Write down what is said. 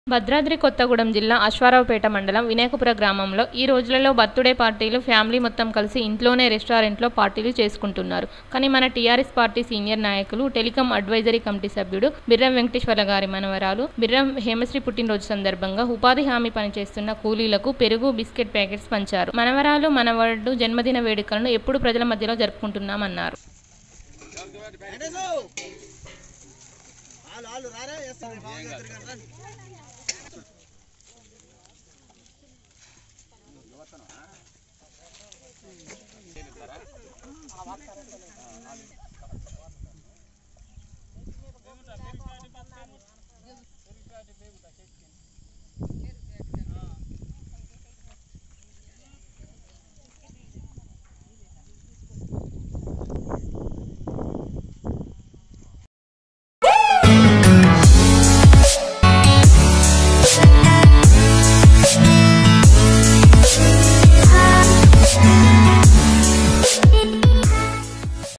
భద్రాద్రి కొత్తగూడెం జిల్లా అశ్వారావుపేట మండలం వినాయకపుర గ్రామంలో ఈ రోజులలో బర్త్డే పార్టీలు ఫ్యామిలీ మొత్తం కలిసి ఇంట్లోనే రెస్టారెంట్లో పార్టీలు చేసుకుంటున్నారు కానీ మన టీఆర్ఎస్ పార్టీ సీనియర్ నాయకులు టెలికాం అడ్వైజరీ కమిటీ సభ్యుడు బిర్రం వెంకటేశ్వర్ల గారి మనవరాలు బిర్రం హేమశ్రీ పుట్టినరోజు సందర్భంగా ఉపాధి హామీ పనిచేస్తున్న కూలీలకు పెరుగు బిస్కెట్ ప్యాకెట్స్ పంచారు మనవరాలు మనవడు జన్మదిన వేడుకలను ఎప్పుడు ప్రజల మధ్యలో జరుపుకుంటున్నామన్నారు వాళ్ళు వాళ్ళు రారా వేస్తారు బాగా చేస్తారు కదా